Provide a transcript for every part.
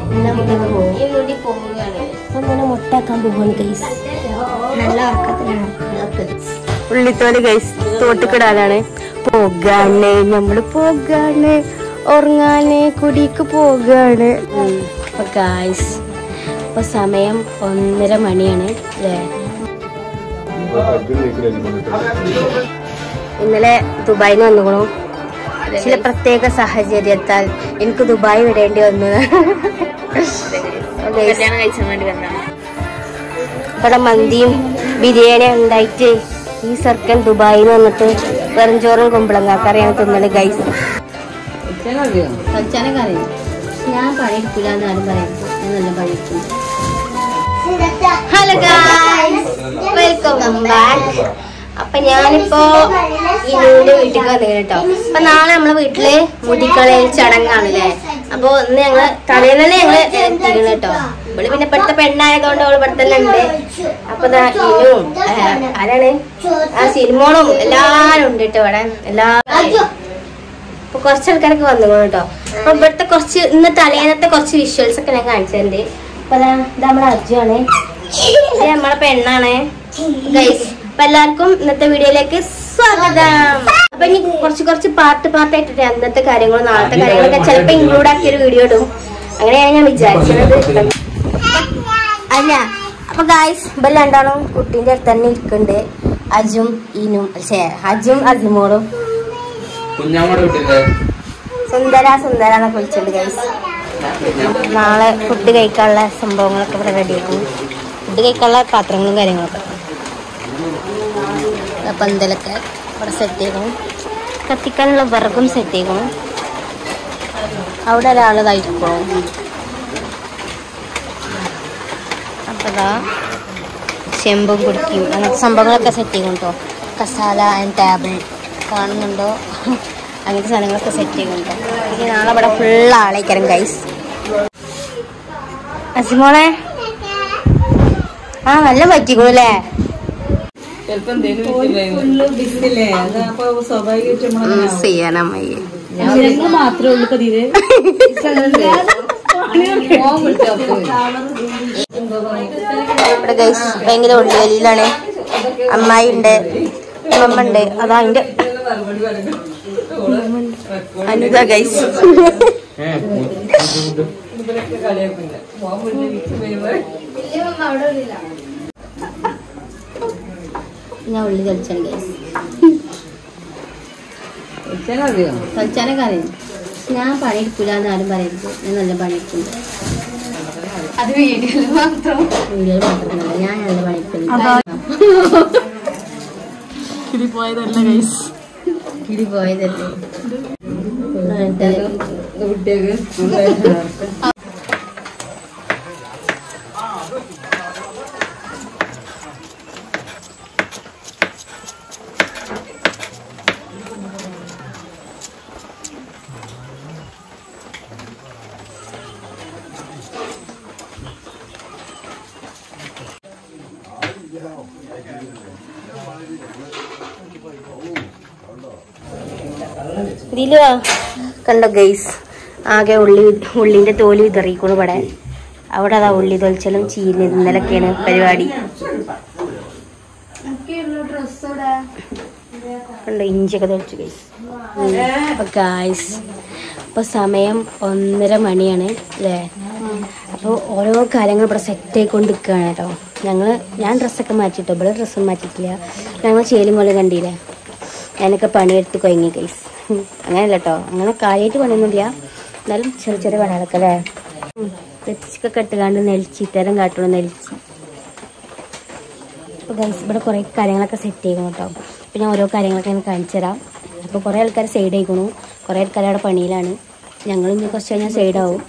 നമുക്കൊന്ന് പോകും ഈ മുടി പോവുകയാണ് അങ്ങനെ മുട്ടാക്കാൻ പോകുന്നു ഗൈസ് നല്ല ഉറക്കത്തിലാണ് ഉള്ളിത്തോല് ഗൈസ് തോട്ടിക്കിടാനാണ് പോകാണ് നമ്മള് പോകാണ് ഉറങ്ങാന് കുടിക്ക് പോകാണ് അപ്പൊ ഗൈസ് ഇപ്പൊ സമയം ഒന്നര മണിയാണ് അല്ലേ ഇന്നലെ ദുബായിന്ന് വന്നുകൊണു ചില പ്രത്യേക സാഹചര്യത്താൽ എനിക്ക് ദുബായ് വിടേണ്ടി വന്നു Guys, കല്യാണം കഴിച്ചാൻ വേണ്ടി വന്നതാണ് ഇവിടെ മന്തിയും ബിരിയാണി ഉണ്ടായിട്ട് ഈ സർക്കൻ ദുബായിൽ നിന്ന് വന്നിട്ട് വെറും ചോറും കുമ്പളങ്ങാക്കറിയാണ് തിന്നത് ഗൈസ് കഴിച്ചാനൊക്കെ അറിയാം ഞാൻ പണിയെടുക്കില്ല എന്ന് ആരും പറയുന്നത് ഞാൻ നല്ല പണിയെടുക്കും ഹലോ ഗൈസ് വെൽക്കം ബാക്ക് അപ്പൊ ഞാനിപ്പോ ഇനുവിന്റെ വീട്ടിൽ വന്നു കേട്ടോ അപ്പൊ നാളെ നമ്മളെ വീട്ടില് മുടിക്കളയിൽ ചടങ്ങാണ് അല്ലേ അപ്പൊ ഇന്ന് ഞങ്ങള് തലേന്ന് തന്നെ ഞങ്ങള് എത്തിക്കണം കേട്ടോ ഇവള് പിന്നെ ഇപ്പോഴത്തെ പെണ്ണായതുകൊണ്ട് അവള് ഇവിടെ തന്നെ ഉണ്ട് അപ്പൊ ദാ ഇനും ആ, ആരാണ് ആ സിനിമോളും എല്ലാരും ഉണ്ട് കേട്ടോ ഇവിടെ എല്ലാവരും അപ്പൊ കുറച്ച് ആൾക്കാരൊക്കെ വന്നു കേട്ടോ അപ്പൊ ഇവിടുത്തെ കുറച്ച് ഇന്ന് തലേന്നത്തെ കുറച്ച് വിഷ്വൽസ് ഒക്കെ ഞാൻ കാണിച്ചിട്ടുണ്ട് അപ്പൊ ദാ ഇത് നമ്മുടെ അർജുനാണ് ഇത് നമ്മളെ പെണ്ണാണ് ഗൈസ് അപ്പൊ എല്ലാവർക്കും ഇന്നത്തെ വീഡിയോയിലേക്ക് സ്വാഗതം അപ്പൊ ഇനി കുറച്ച് കുറച്ച് പാർട്ട് പാർട്ട് ആയിട്ടിട്ട് അന്നത്തെ കാര്യങ്ങളും നാളത്തെ കാര്യങ്ങളൊക്കെ ചിലപ്പോ ഇൻക്ലൂഡ് ആക്കിയ ഒരു വീഡിയോ ഇടും അങ്ങനെയാണ് ഞാൻ വിചാരിച്ചത് അല്ല അപ്പൊ ഗായ്സ് ഇപ്പൊ രണ്ടാളും കുട്ടീന്റെ അടുത്ത് തന്നെ ഇരിക്കുന്നുണ്ട് അജും ഈനും പക്ഷേ അജും അജ്മോളും കുഞ്ഞാമ്മയുടെ വീട്ടിലെ സുന്ദര സുന്ദര എന്നൊക്കെ വിളിച്ചിട്ടുണ്ട് ഗൈസ് നാളെ ഫുഡ് കഴിക്കാനുള്ള സംഭവങ്ങളൊക്കെ ഇവിടെ റെഡിയാക്കും ഫുഡ് കഴിക്കാനുള്ള പാത്രങ്ങളും കാര്യങ്ങളൊക്കെ ദാ പന്തലൊക്കെ ഇവിടെ സെറ്റ് ചെയ്യണം കത്തിക്കാനുള്ള വിറകും സെറ്റ് ചെയ്യണം അവിടെ ഒരാളതായിരിക്കും അപ്പോൾ ദാ ചെമ്പും കുടിക്കും അങ്ങനത്തെ സംഭവങ്ങളൊക്കെ സെറ്റ് ചെയ്യണം കേട്ടോ കസാല ആൻഡ് ടേബിൾ കാണുന്നുണ്ടോ അങ്ങനത്തെ സാധനങ്ങളൊക്കെ സെറ്റ് ചെയ്യുന്നുണ്ടോ ഇനി നാളെ ഇവിടെ ഫുൾ ആളേക്കരം ഗൈസ് അസിമോളെ ആ നല്ല പറ്റിക്കണു അല്ലേ ചെയ്യാനമ്മയെ മാത്രമേ ഉള്ളൂ കതീര് ഇവിടെ ഗൈസ് ഭയങ്കര ഉള്ളിലാണ് അമ്മായി ഉണ്ട് അമ്മമ്മ ഉണ്ട് അതാ അതിന്റെ അനുത ഗൈസ് ഞാൻ ഉള്ളി കളിച്ചാണ് ഗൈസ് കളിച്ചാനൊക്കെ അറിയാം ഞാൻ പണിയെടുക്കില്ല എന്ന് ആരും പറയരുത് ഞാൻ നല്ല പണിയെടുക്കുന്നുണ്ട് അത് വീഡിയോയിൽ മാത്രം വീഡിയോയിൽ മാത്രമല്ല ഞാൻ നല്ല പണിയെടുക്കുന്നുണ്ട് പോയതല്ല ഗൈസ് കിളി പോയതല്ലേ ഇതില് കണ്ടോ ഗൈസ് ആകെ ഉള്ളി ഉള്ളിന്റെ തോല് വിതറിക്കണു ഇവിടെ അവിടെ അതാ ഉള്ളി തൊലിച്ചലും ചീഞ്ഞ് ഇന്നലൊക്കെയാണ് പരിപാടി കണ്ടോ ഇഞ്ചിയൊക്കെ തൊലിച്ചു ഗൈസ് അപ്പൊ ഗൈസ് ഇപ്പൊ സമയം ഒന്നര മണിയാണ് അല്ലേ അപ്പോൾ ഓരോ കാര്യങ്ങൾ ഇവിടെ സെറ്റ് ആയിക്കൊണ്ടിരിക്കുകയാണ് കേട്ടോ ഞങ്ങൾ ഞാൻ ഡ്രസ്സൊക്കെ മാറ്റിട്ടോ ഇവിടെ ഡ്രസ്സൊന്നും മാറ്റിയിട്ടില്ല ഞങ്ങൾ ചേലും പോലെ കണ്ടില്ലേ ഞാനൊക്കെ പണിയെടുത്ത് കൊയങ്ങി ഗൈസ് അങ്ങനെയല്ല കേട്ടോ അങ്ങനെ കാര്യമായിട്ട് പണിയൊന്നുമില്ല എന്നാലും ചെറിയ ചെറിയ പണികളൊക്കെ അല്ലേ തെച്ചിക്കൊക്കെ ഇട്ടുകാണ്ട് നെലിച്ച് ഇത്തരം കാട്ടണം നെലിച്ച് അപ്പോൾ ഗൈസ് ഇവിടെ കുറേ കാര്യങ്ങളൊക്കെ സെറ്റ് ചെയ്യണം കേട്ടോ അപ്പോൾ ഞാൻ ഓരോ കാര്യങ്ങളൊക്കെ ഞാൻ കാണിച്ചു തരാം അപ്പോൾ കുറേ ആൾക്കാർ സൈഡ് ആയിക്കണു കുറേ ആൾക്കാർ അവിടെ പണിയിലാണ് ഞങ്ങൾ ഇനി കുറച്ച് കഴിഞ്ഞാൽ സൈഡാവും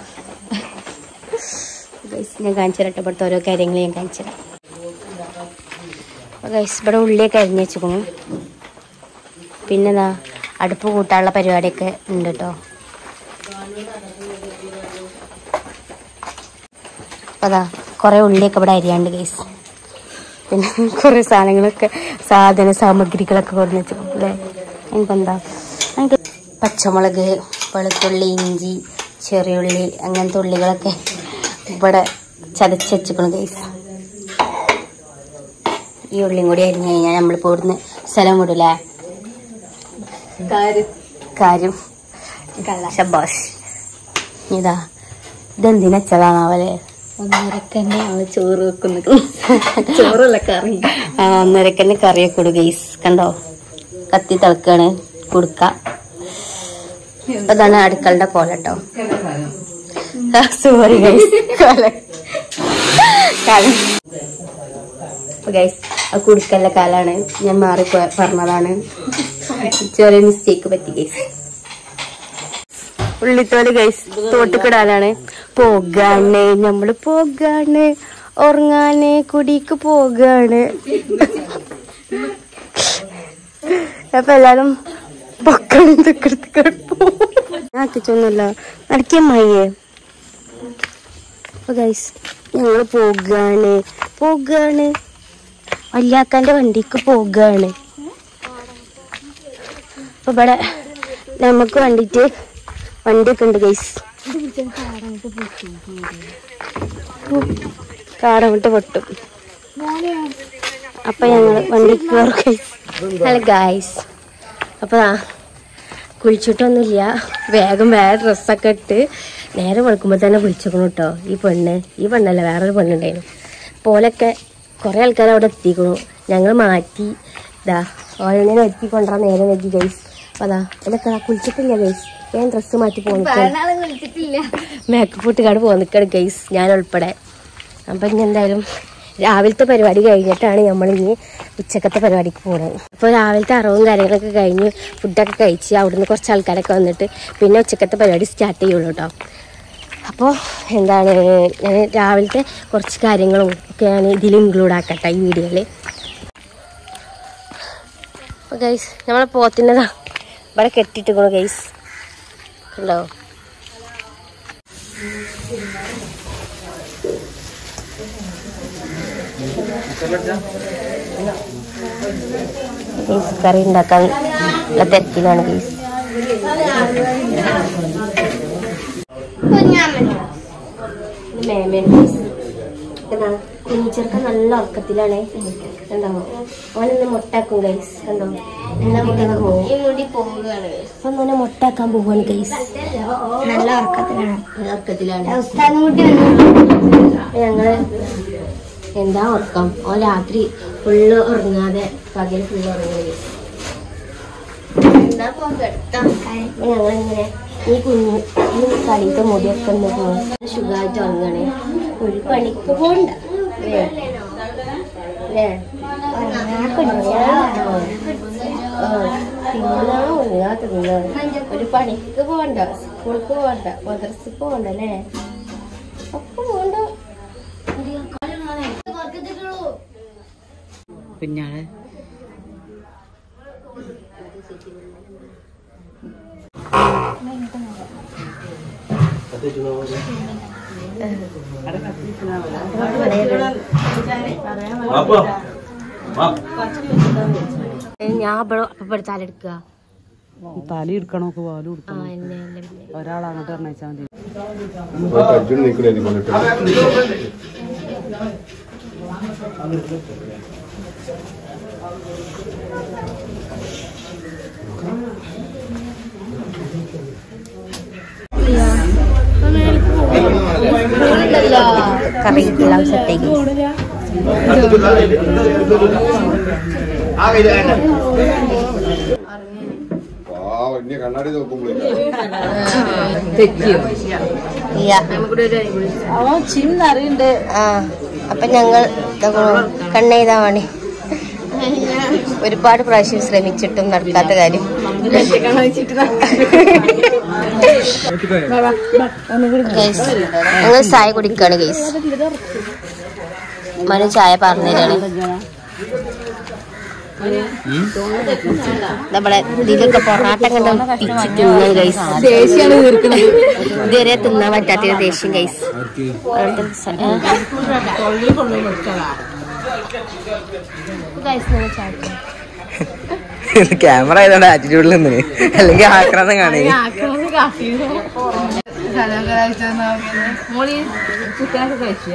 ഗൈസ് ഞാൻ കാണിച്ചു തരട്ടെ ഇവിടുത്തെ ഓരോ കാര്യങ്ങൾ ഞാൻ കാണിച്ചു തരാം അപ്പോൾ ഗൈസ് ഇവിടെ ഉള്ളിയൊക്കെ അരിഞ്ഞ് വെച്ചിക്കണു പിന്നെ ദാ അടുപ്പ് കൂട്ടാനുള്ള പരിപാടിയൊക്കെ ഉണ്ട് കേട്ടോ അപ്പോൾ അതാ കുറേ ഉള്ളിയൊക്കെ ഇവിടെ അരിയാണ്ട് ഗൈസ് പിന്നെ കുറേ സാധനങ്ങളൊക്കെ സാധന സാമഗ്രികളൊക്കെ കൊടുന്ന് വെച്ചിട്ടുണ്ട് അല്ലേ എനിക്കെന്താ എനിക്ക് പച്ചമുളക് വെളുത്തുള്ളി ഇഞ്ചി ചെറിയുള്ളി അങ്ങനത്തെ ഉള്ളികളൊക്കെ ഇവിടെ ചതച്ച് വെച്ചിക്കണം ഗൈസ് ഈ ഉള്ളിയും കൂടി അരിഞ്ഞു കഴിഞ്ഞാൽ നമ്മളിപ്പോൾ ഇവിടുന്ന് സ്ഥലം വിടൂലേ കാര്യം ശബാഷ് ഇതാ ഇതെന്തിനച്ചതാണാവല്ലേ ഒന്നരക്കന്നെ അവള് ചോറ് വെക്കുന്നു ചോറല്ല കറി ആ ഒന്നരക്കന്നെ കറിയൊക്കെ ഇടും ഗൈസ് കണ്ടോ കത്തി തിളക്കാണ് കൊടുക്ക അതാണ് അടുക്കളുടെ കോലട്ടോ സോറി ഗൈസ് കോല കാലം ഗൈസ് അത് കുടുക്കല്ല കാലാണ് ഞാൻ മാറി പോ- പറഞ്ഞതാണ് ചെറിയ മിസ്റ്റേക്ക് പറ്റി ഗൈസ് ഉള്ളിത്തോല് ഗൈസ് തോട്ടുക്കിടാനാണ് പോകാണ് നമ്മള് പോകാണ് ഉറങ്ങാന് കുടിക്ക് പോകാണ് അപ്പൊ എല്ലാരും പൊക്കണം ആക്കിച്ചൊന്നുമില്ല നടക്കിയ മയ്യേ അപ്പൊ ഗൈസ് ഞങ്ങള് പോകാണ് പോകാണ് വല്യാക്കാന്റെ വണ്ടിക്ക് പോകാണ് അപ്പൊ ഇവിടെ നമുക്ക് വേണ്ടിട്ട് വണ്ടിയൊക്കെ ഉണ്ട് ഗൈസ് കാടമിട്ട് പൊട്ടും അപ്പൊ ഞങ്ങള് വണ്ടിക്ക് കയറും ഗൈസ് ഹലോ ഗൈസ് അപ്പൊ ദാ കുളിച്ചിട്ടൊന്നുമില്ല വേഗം വേറെ ഡ്രസ്സൊക്കെ ഇട്ട് നേരെ വെളുക്കുമ്പോൾ തന്നെ വിളിച്ചേക്കണം കേട്ടോ ഈ പെണ്ണ് ഈ പെണ്ണല്ല വേറൊരു പെണ്ണുണ്ടായിരുന്നു പോലൊക്കെ കുറേ ആൾക്കാർ അവിടെ എത്തിക്കണു ഞങ്ങൾ മാറ്റി ഇതാ ഓരോന്നിനെ ഒരുക്കി കൊണ്ടുവരാൻ നേരം വെക്കി ഗൈസ് അപ്പൊ അതാ എന്നൊക്കെ കുളിച്ചിട്ടില്ല ഗൈസ് ഞാൻ ഡ്രസ്സ് മാറ്റി പോന്നിട്ട് മേക്കപ്പ് ഇട്ടുകാട് പോന്നിക്കാണ് ഗൈസ് ഞാൻ ഉൾപ്പെടെ അപ്പം ഇനി എന്തായാലും രാവിലത്തെ പരിപാടി കഴിഞ്ഞിട്ടാണ് നമ്മളിനി ഉച്ചക്കത്തെ പരിപാടിക്ക് പോകുന്നത് അപ്പോൾ രാവിലത്തെ അറവും കാര്യങ്ങളൊക്കെ കഴിഞ്ഞ് ഫുഡൊക്കെ കഴിച്ച് അവിടുന്ന് കുറച്ച് ആൾക്കാരൊക്കെ വന്നിട്ട് പിന്നെ ഉച്ചക്കത്തെ പരിപാടി സ്റ്റാർട്ട് ചെയ്യുള്ളൂ കേട്ടോ അപ്പോൾ എന്താണ് ഞാൻ രാവിലത്തെ കുറച്ച് കാര്യങ്ങളും ഒക്കെ ഞാൻ ഇതിൽ ഇൻക്ലൂഡ് ആക്കട്ടെ ഈ വീഡിയോയിൽ അപ്പോൾ ഗൈസ് നമ്മളെ പോത്തിൻ്റെതാ ഇവിടെ കെട്ടിയിട്ടിക്കണു ഗൈസ് കണ്ടോ ഗൈസ് കറി ഉണ്ടാക്കാൻ ഉള്ള തിരക്കിലാണ് ഗൈസ് കുഞ്ഞിച്ചെറുക്ക നല്ല ഉറക്കത്തിലാണ് കണ്ടോ ഓനെന്നെ മുട്ടാക്കും ഗൈസ് കണ്ടോ എന്നാ മുട്ടാക്കാൻ പോകും ഈ മുടി പോവുകയാണ് അപ്പൊ ഓനെ മുട്ടാക്കാൻ പോവാണ് ഗൈസ് നല്ല ഉറക്കത്തിലാണ് നല്ല ഉറക്കത്തിലാണ് ഉസ്താദും കുട്ടി അപ്പൊ ഞങ്ങള് എന്താ ഉറക്കം ഓ രാത്രി ഫുള്ള് ഉറങ്ങാതെ പകൽ ഫുള്ള് ഉറങ്ങുന്നത് എന്താ പോകട്ടോ അപ്പൊ ഞങ്ങളിങ്ങനെ ഈ കുഞ്ഞു ഈ കളിത്തെ മുടിയൊക്കെ ഒന്ന് സുഖമായിട്ട് ഉറങ്ങണേ ഒരു പണിക്ക് പോണ്ട അല്ലേ അല്ലേ തിന്നാ ഉറങ്ങാ തിന്നാ ഒരു പണിക്ക് പോണ്ട സ്കൂൾക്ക് പോണ്ട മദ്രസക്ക് പോണ്ട അല്ലേ ഒക്കെ പോണ്ട കുഞ്ഞാള് ഞാൻ ഇവിടെ അപ്പൊ എടുത്താലെടുക്കുക തല എടുക്കണോ പാലും ആ എന്നെ എന്നെ പിന്നെ ഒരാൾ അങ്ങോട്ട് പറഞ്ഞാൽ മതി അർജുൻ നിൽക്കണേ കൊണ്ടിട്ട് കറി എല്ലാം സെറ്റാക്കി ആ വലിയ കണ്ണാടി നോക്കുമ്പോഴേ ആ അപ്പൊ ഞങ്ങൾ കണ്ണെയ്താ വേണേ ഒരുപാട് പ്രാവശ്യം ശ്രമിച്ചിട്ടും നടക്കാത്ത കാര്യം ഗൈസ് ഞങ്ങൾ ചായ കുടിക്കാണ് ഗൈസ് മനു ചായ പറഞ്ഞുതരാണ് നമ്മളെ ഇതിലൊക്കെ പൊറാട്ട കണ്ട പിച്ചിട്ടുള്ള ഗൈസ് ഇതുവരെ തിന്നാൻ പറ്റാത്ത ദേഷ്യം ഗൈസ് ക്യാമറ ആയതുകൊണ്ട് ആറ്റിറ്റ്യൂഡിൽ നിന്ന് അല്ലെങ്കിൽ ആക്രാന്തം കാണി മോളി ചിക്കനൊക്കെ കഴിച്ചു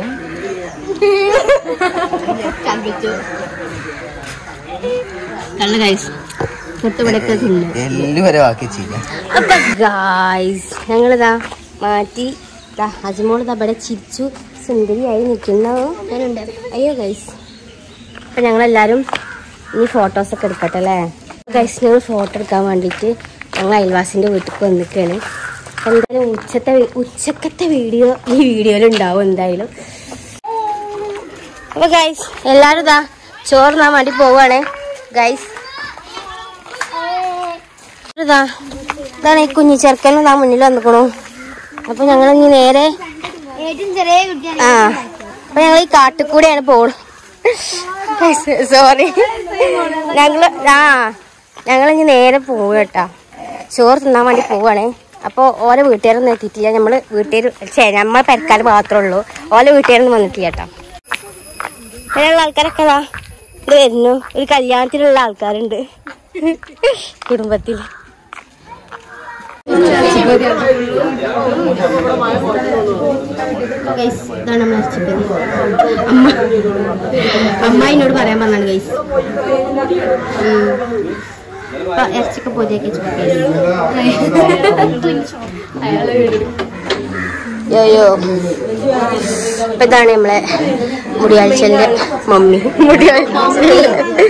കള്ള് കഴിച്ചു തൊട്ടുപിടക്ക തിന്നു എല്ലാവരും ആക്കി ചെയ്യാം അപ്പൊ ഗായ്സ് ഞങ്ങളിതാ മാറ്റി ദാ അജ്മോൾ ദാ ഇവിടെ ചിരിച്ചു സുന്ദരിയായി നിൽക്കുന്നു ഞാനുണ്ട് അയ്യോ ഗൈസ് അപ്പൊ ഞങ്ങളെല്ലാരും ഇനി ഫോട്ടോസ് ഒക്കെ എടുക്കട്ടെ അല്ലേ ഗൈസ് ഞങ്ങൾ ഫോട്ടോ എടുക്കാൻ വേണ്ടിയിട്ട് ഞങ്ങൾ അയൽവാസിന്റെ വീട്ടിൽ വന്നിക്കാണ് എന്തായാലും ഉച്ചത്തെ വി- ഉച്ചക്കത്തെ വീഡിയോ ഈ വീഡിയോയിൽ ഉണ്ടാവും എന്തായാലും അപ്പൊ ഗൈസ് എല്ലാരും ഇതാ ചോറിനാൻ വേണ്ടി പോവാണ് ഗൈസ് ഇതാ ഇതാണ് ഈ കുഞ്ഞി ചെറുക്കൻ ഇതാ മുന്നിൽ വന്നിക്കണു അപ്പൊ ഞങ്ങൾ ഇനി നേരെ ഏറ്റവും ചെറിയ കുട്ടിയാണ് ആ അപ്പൊ ഞങ്ങൾ ഈ കാട്ടിൽ കൂടെയാണ് പോണത് സോറി ഞങ്ങള് ആ ഞങ്ങൾ ഇനി നേരെ പോവുക കേട്ടാ ചോറ് തിന്നാൻ വേണ്ടി പോവാണ് അപ്പോൾ ഓരോ വീട്ടുകാരൊന്നും എത്തിയിട്ടില്ല നമ്മള് വീട്ടുകാർ ചേ നമ്മളെ പരിക്കാർ മാത്രമേ ഉള്ളൂ ഓരോ വീട്ടുകാരൊന്നും വന്നിട്ടില്ല കേട്ടോ അങ്ങനെയുള്ള ആൾക്കാരൊക്കെ ദാ ഇത് വരുന്നു ഒരു കല്യാണത്തിലുള്ള ആൾക്കാരുണ്ട് കുടുംബത്തിൽ ഗൈസ് ഇതാണ് നമ്മൾ ഇറച്ചിപ്പതി അമ്മ അമ്മ എന്നോട് പറയാൻ പറഞ്ഞാണ് ഗൈസ് ഇറച്ചിക്ക് പൂജയൊക്കെ യോ യോ ഇപ്പൊ ഇതാണ് നമ്മളെ മുടിയാഴ്ചന്റെ മമ്മി മുടിയാഴ്ച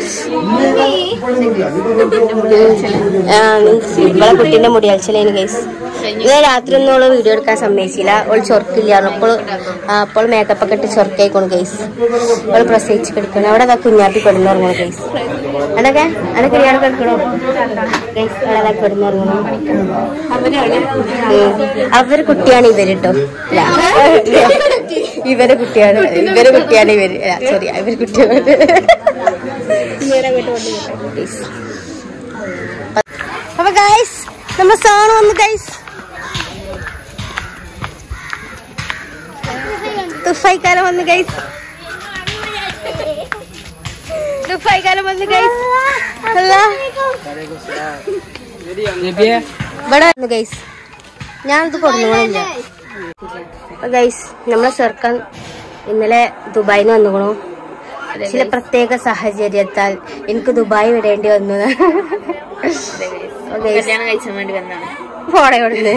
ആ മീൻസ് ഇവളെ കുട്ടീന്റെ മുടിയാഴ്ചയിലേന് ഗൈസ് ഇന്നലെ രാത്രി ഒന്നും അവള് വീഡിയോ എടുക്കാൻ സമ്മതിച്ചില്ല അവൾ ചൊർക്കില്ല അപ്പോൾ അപ്പോൾ മേക്കപ്പ് ഒക്കെ ഇട്ട് ചൊർക്കായിക്കോണു ഗൈസ് അവള് പ്രസവിച്ച് കിടക്കണം അവിടെ അതാ കുഞ്ഞാപ്പി കിടന്നുറങ്ങണം ഗൈസ് അതൊക്കെ അതൊക്കെ ഇയാൾ കിടക്കണോ ഗൈസ് അവിടെ കിടന്നുറങ്ങണം അവര് കുട്ടിയാണ് ഇവര് കേട്ടോ ഇവരെ കുട്ടിയാണ് ഇവരെ കുട്ടിയാണ് ഇവര് സോറി ഇവര് കുട്ടിയാണ് Please. അപ്പൊ ഗൈസ് നമ്മുടെ സോണ് വന്നു ഗൈസ് തുഫായിക്കാലം വന്നു ഗൈസ് തുഫായിക്കാലം വന്നു ഗൈസ് അല്ല ഇവിടെ വന്നു ഗൈസ് ഞാനിത് കൊടുക്കുന്നില്ല ഗൈസ് നമ്മളെ ചെറുക്കൻ ഇന്നലെ ദുബായിന്ന് വന്നുകണു ചില പ്രത്യേക സാഹചര്യത്താൽ എനിക്ക് ദുബായ് വിടേണ്ടി വന്നു ഗൈസ് കല്യാണം കഴിച്ചാൻ വേണ്ടി വന്നാണ് പോടെ കൊടുന്ന്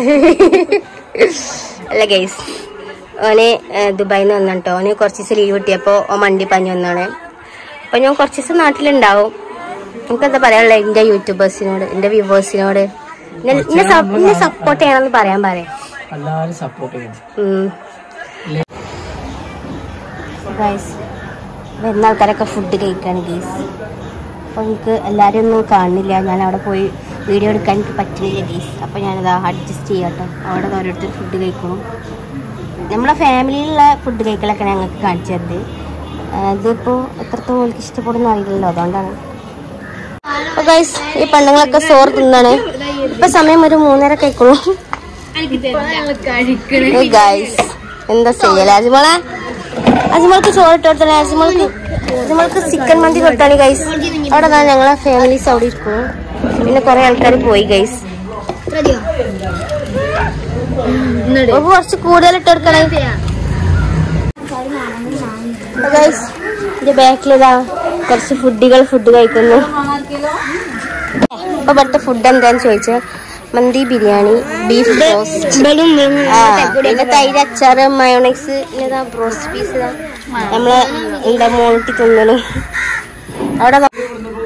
അല്ല ഗൈസ് ഓന് ദുബായിൽ നിന്ന് വന്നിട്ടോ ഓന് കുറച്ച് ദിവസം ലീവ് കിട്ടിയപ്പോ ഓൻ മണ്ടി പഞ്ഞു വന്നാണ് അപ്പൊ ഞാൻ കുറച്ച് ദിവസം നാട്ടിലുണ്ടാവും എനിക്കെന്താ പറയാനുള്ള എന്റെ യൂട്യൂബേഴ്സിനോട് എന്റെ വ്യൂവേഴ്സിനോട് എന്നെ സപ്പോർട്ട് ചെയ്യണമെന്ന് പറയാൻ പറയാം എല്ലാവരും സപ്പോർട്ട് ചെയ്യണം ഗൈസ് വരുന്ന ആൾക്കാരൊക്കെ ഫുഡ് കഴിക്കാണ് ഗൈസ് അപ്പോൾ എനിക്ക് എല്ലാവരും ഒന്നും കാണുന്നില്ല ഞാൻ അവിടെ പോയി വീഡിയോ എടുക്കാൻ എനിക്ക് പറ്റുന്നില്ല ഗൈസ് അപ്പോൾ ഞാനത് അഡ്ജസ്റ്റ് ചെയ്യാട്ടോ അവിടെ ഓരോരുത്തർ ഫുഡ് കഴിക്കണം നമ്മളെ ഫാമിലിയിലുള്ള ഫുഡ് കഴിക്കലൊക്കെ ഞങ്ങൾക്ക് കാണിച്ചു തരുന്നത് ഇതിപ്പോൾ എത്രത്തോളം എനിക്ക് ഇഷ്ടപ്പെടുന്ന അറിയില്ലല്ലോ അതുകൊണ്ടാണ് അപ്പോൾ ഗൈസ് ഈ പെണ്ണുങ്ങളൊക്കെ സോറ് തിന്നാണ് ഇപ്പം സമയം ഒരു മൂന്നര കഴിക്കുള്ളൂ ഗൈസ് എന്താ ചെയ്യല അജ്മോളെ അജ്മോൾക്ക് ചോറ് ഇട്ട് കൊടുത്തേ അജ്മോൾക്ക് അജ്മോൾക്ക് ചിക്കൻ മന്തി കൊടുത്താണ് ഗൈസ് അവിടെ ദാ ഞങ്ങളെ ഫാമിലീസ് അവിടെ ഇരിക്കും പിന്നെ കുറെ ആൾക്കാർ പോയി ഗൈസ് ഓക്ക് കുറച്ച് കൂടുതൽ ഇട്ട് കൊടുക്കണേ ഗൈസ് എന്റെ ബാക്കിലിതാ കുറച്ച് ഫുഡുകൾ ഫുഡ് കഴിക്കുന്നു അപ്പൊ ഇവിടുത്തെ ഫുഡ് എന്താന്ന് ചോദിച്ചാൽ മന്തി ബിരിയാണി ബീഫ് റോസ്റ്റ് ആ, പിന്നെ തൈര് അച്ചാറ് മയോണൈസ് പിന്നെ ബ്രോസ്റ്റ് പീസ് നമ്മള് എന്താ മോളിട്ടി തിന്നണു അവിടെ ദാ-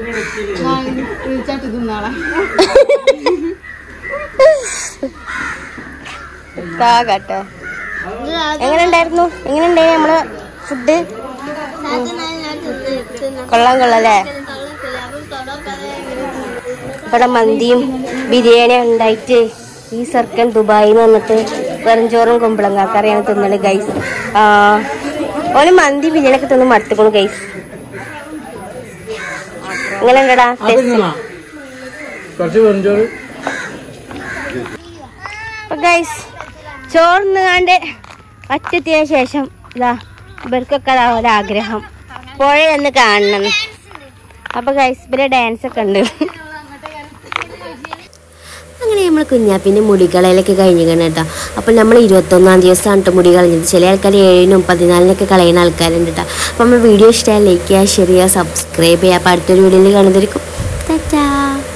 ഇതാ കേട്ടോ എങ്ങനെ ഉണ്ടായിരുന്നു എങ്ങനെ ഉണ്ടായി നമ്മളെ ഫുഡ് കൊള്ളാൻ കൊള്ളാല്ലേ ഇവിടെ മന്തിയും ബിരിയാണിയും ഉണ്ടായിട്ട് ഈ സർക്കൻ ദുബായിൽ നിന്ന് വന്നിട്ട് വെറുംചോറും കുമ്പളങ്ങാക്കറിയാണ് തിന്നത് ഗൈസ് ആ ഓന് മന്തി ബിരിയാണി ഒക്കെ തിന്ന് മടുത്തുക്കണു ഗൈസ് എങ്ങനെ ഉണ്ടടാ കുറച്ച് വെറുംചോറ് അപ്പൊ ഗൈസ് ചോർന്നുകാണ്ട് ഒറ്റത്തിന് ശേഷം ഇതാ ഇവർക്കൊക്കെ അതാ ഒരാഗ്രഹം പുഴയൊന്ന് കാണണം അപ്പൊ ഗൈസ് ഇവരെ ഡാൻസ് ഒക്കെ ഉണ്ട് അങ്ങനെ നമ്മൾ കുഞ്ഞാപ്പിൻ്റെ മുടി കളയലൊക്കെ കഴിഞ്ഞിരിക്കണം കേട്ടോ അപ്പോൾ നമ്മൾ ഇരുപത്തൊന്നാം ദിവസമാണ് കേട്ടോ മുടി കളഞ്ഞത് ചില ആൾക്കാർ ഏഴിനും പതിനാലിനൊക്കെ കളയുന്ന ആൾക്കാരുണ്ട് കേട്ടോ അപ്പോൾ നമ്മൾ വീഡിയോ ഇഷ്ടമായി ലൈക്ക് ചെയ്യുക ഷെയർ ചെയ്യുക സബ്സ്ക്രൈബ് ചെയ്യുക അപ്പോൾ അടുത്തൊരു വീഡിയോയിൽ കാണുന്നതായിരിക്കും ടാറ്റാ